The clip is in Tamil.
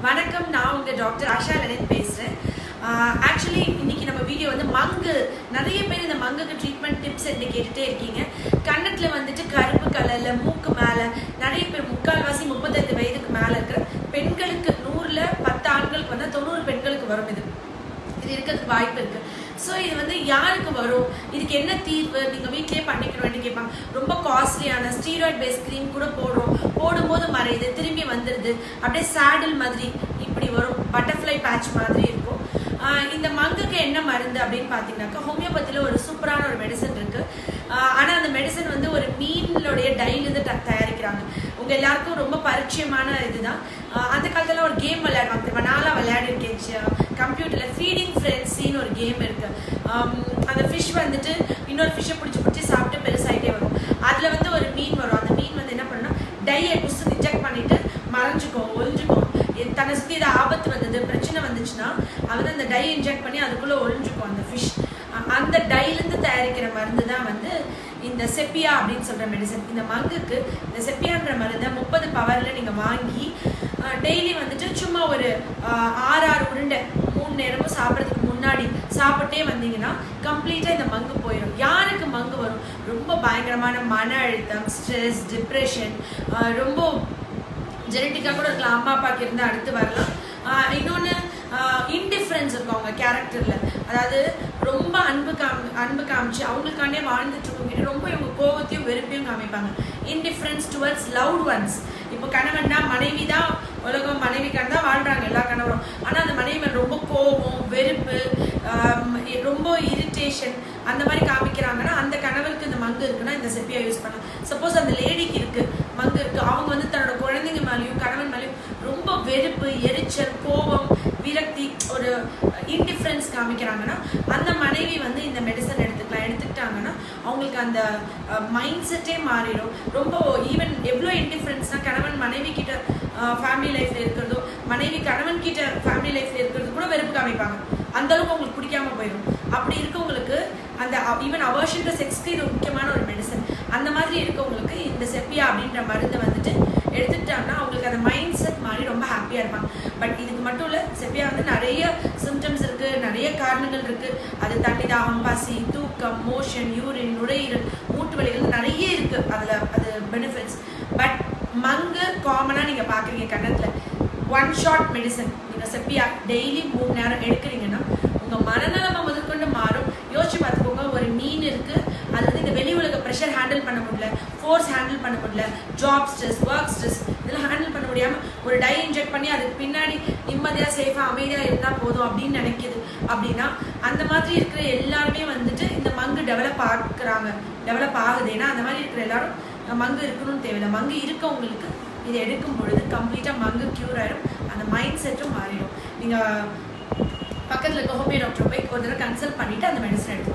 வணக்கம் நான் உங்க டாக்டர் ஆஷா லலித் பேசுறேன் ஆக்சுவலி இன்னைக்கு நம்ம வீடியோ வந்து மங்கு நிறைய பேர் இந்த மங்குக்கு ட்ரீட்மெண்ட் டிப்ஸ் என்று கேட்டுட்டே இருக்கீங்க கன்னத்துல வந்துட்டு கருப்பு கலர்ல மூக்கு மேல நிறைய பேர் முக்கால்வாசி முப்பத்தைந்து வயதுக்கு மேல இருக்கிற பெண்களுக்கு நூறுல பத்து ஆண்களுக்கு வந்து தொண்ணூறு பெண்களுக்கு வரும் இது இது இருக்கிறதுக்கு வாய்ப்பு இருக்கு ஸோ இது வந்து யாருக்கு வரும் இதுக்கு என்ன தீர்வு நீங்க வீட்லயே பண்ணிக்கணும்னு கேட்பாங்க ரொம்ப காஸ்ட்லியான ஸ்டீராய்ட் பேஸ் க்ரீம் கூட போடுறோம் போடும்போது மறையுது திரும்பி வந்துடுது அப்படியே சேடில் மாதிரி இப்படி வரும் பட்டர்ஃப்ளை பேட்ச் மாதிரி இருக்கும் ஆஹ் இந்த மங்குக்கு என்ன மருந்து அப்படின்னு பார்த்தீங்கன்னாக்கா ஹோமியோபதியில் ஒரு சூப்பரான ஒரு மெடிசன் இருக்கு ஆஹ் ஆனா அந்த மெடிசன் வந்து ஒரு மீனுடைய டைலேருந்து தயாரிக்கிறாங்க உங்க எல்லாருக்கும் ரொம்ப பரிச்சயமான இதுதான் ஆஹ் அந்த காலத்துல ஒரு கேம் விளையாடுவாங்க தெரியுமா நான்லாம் விளையாடிருக்கேன் கம்ப்யூட்டர்ல ஃபீடிங் ஃப்ரெண்ட்ஸின்னு ஒரு கேம் இருக்கு ஆம், அந்த ஃபிஷ் வந்துட்டு இன்னொரு ஃபிஷ்ஷை பிடிச்சி பிடிச்சி சாப்பிட்டு பெருசாயிட்டே வரும் அதுல வந்து ஒரு மீன் வரும் அந்த மீன் வந்து என்ன பண்ணுன்னா டையை புஸ்து இன்ஜெக்ட் பண்ணிட்டு மறைஞ்சுக்கும் ஒளிஞ்சுக்கும் எ- தன்னை சுத்தி ஏதாவது ஆபத்து வந்தது பிரச்சனை வந்துச்சுன்னா அது வந்து அந்த டை இன்ஜெக்ட் பண்ணி அதுக்குள்ள ஒளிஞ்சுக்கும் அந்த ஃபிஷ் அந்த டைலேருந்து தயாரிக்கிற மருந்து தான் வந்து இந்த செப்பியா அப்படின்னு சொல்ற மெடிசன் இந்த மங்குக்கு இந்த செப்பியான்ற மருந்தை முப்பது பவர்ல நீங்க வாங்கி டெய்லி வந்துட்டு சும்மா ஒரு ஆஹ், ஆறு ஆறு உருண்டை மூணு நேரமும் சாப்பிட்றதுக்கு முன்னாடி சாப்பிட்டே வந்தீங்கன்னா கம்ப்ளீட்டா இந்த மங்கு போயிடும் யாருக்கு மங்கு வரும் ரொம்ப பயங்கரமான மன அழுத்தம் ஸ்ட்ரெஸ் டிப்ரெஷன் ரொம்ப ஜெனட்டிக்காக கூட இருக்கலாம் அம்மா அப்பாக்கு இருந்து அடுத்து வரலாம் ஆஹ் இன்னொன்னு இன்டிஃபரன்ஸ் இருக்கும் அவங்க கேரக்டர்ல அதாவது ரொம்ப அன்பு காமி அன்பு காமிச்சு அவங்களுக்காண்டே வாழ்ந்துட்டு இருக்கவங்க ரொம்ப இவங்க கோவத்தையும் வெறுப்பையும் காமிப்பாங்க இன்டிஃபரன்ஸ் டுவர்ட்ஸ் லவ்ட் ஒன்ஸ் இப்போ கணவன்னா மனைவி தான் உலகம் மனைவிக்கான தான் வாழ்றாங்க எல்லா கணவரும் ஆனா அந்த மனைவி மேல ரொம்ப கோபம் வெறுப்பு ஆம், ரொம்ப இரிட்டேஷன் அந்த மாதிரி காமிக்கிறாங்கன்னா அந்த கணவருக்கு இந்த மங்கு இருக்குன்னா இந்த செப்பியா யூஸ் பண்ணலாம் சப்போஸ் அந்த லேடிக்கு இருக்கு மங்கு இருக்கு அவங்க வந்து தன்னோட குழந்தைங்க மேலேயும் கணவன் மேலேயும் ரொம்ப வெறுப்பு எரிச்சல் கோபம் விரக்தி ஒரு இன்டிஃபரன்ஸ் காமிக்கிறாங்கன்னா அந்த மனைவி வந்து இந்த மெடிசன் எடுத்துக்கலாம் எடுத்துக்கிட்டாங்கன்னா அவங்களுக்கு அந்த மைண்ட் செட்டே மாறிடும் ரொம்ப ஈவன் எவ்வளோ இன்டிஃபரன்ஸ்னா கணவன் மனைவி கிட்ட ஃபேமிலி லைஃப்ல இருக்கிறதோ மனைவி கணவன் கிட்ட ஃபேமிலி லைஃப்ல இருக்கிறது கூட வெறுப்பு காமிப்பாங்க அந்த அளவுக்கு அவங்களுக்கு பிடிக்காம போயிடும் அப்படி இருக்கவங்களுக்கு அந்த ஈவன் அவர்ஷன்ற செக்ஸ்க்கு இது ஒரு முக்கியமான ஒரு மெடிசன் அந்த மாதிரி இருக்கவங்களுக்கு இந்த செப்பியா அப்படின்ற மருந்தை வந்துட்டு எடுத்துக்கிட்டாங்கன்னா அவங்களுக்கு அந்த மைண்ட் செட் மாதிரி ரொம்ப ஹாப்பியா இருப்பாங்க பட் இதுக்கு மட்டும் இல்ல செப்பியா வந்து நிறைய சிம்டம்ஸ் இருக்கு நிறைய காரணங்கள் இருக்கு அது தண்ணி தாகம் பசி தூக்கம் மோஷன் யூரின் நுரையீரல் மூட்டு வலிகள் நிறைய இருக்கு அதுல அது பெனிஃபிட்ஸ் பட் மங்கு காமனா நீங்க பாக்குறீங்க கன்னத்துல ஒன் ஷாட் மெடிசன் நீங்க செப்பியா டெய்லி மூணு நேரம் எடுக்கிறீங்கன்னா உங்க மனநலமை முதற்கொண்டு மாறும் யோசிச்சு பார்த்துக்கோங்க ஒரு மீன் இருக்கு அது வந்து இந்த வெளி உலக ப்ரெஷர் ஹேண்டில் பண்ண முடியல ஃபோர்ஸ் ஹேண்டில் பண்ண முடியல ஜாப் ஸ்ட்ரெஸ் ஒர்க் ஸ்ட்ரெஸ் இதெல்லாம் ஹேண்டில் பண்ண முடியாம ஒரு டை இன்ஜெக்ட் பண்ணி அதுக்கு பின்னாடி நிம்மதியா சேஃபா அமைதியா இருந்தா போதும் அப்படின்னு நினைக்குது அப்படின்னா அந்த மாதிரி இருக்கிற எல்லாருமே வந்துட்டு இந்த மங்கு டெவலப் ஆக்குறாங்க டெவலப் ஆகுது ஏன்னா அந்த மாதிரி இருக்கிற எல்லாரும் மங்கு இருக்கணும்னு தேவையில்லை மங்கு இருக்கவங்களுக்கு இதை எடுக்கும் பொழுது கம்ப்ளீட்டாக மங்கு க்யூர் ஆயிடும் அந்த மைண்ட் செட்டும் மாறிடும் நீங்கள் பக்கத்தில் இருக்க ஹோமியோ டாக்டர் போய் ஒரு தடவை கன்சல்ட் பண்ணிட்டு அந்த மெடிசன் எடுத்துக்கோங்க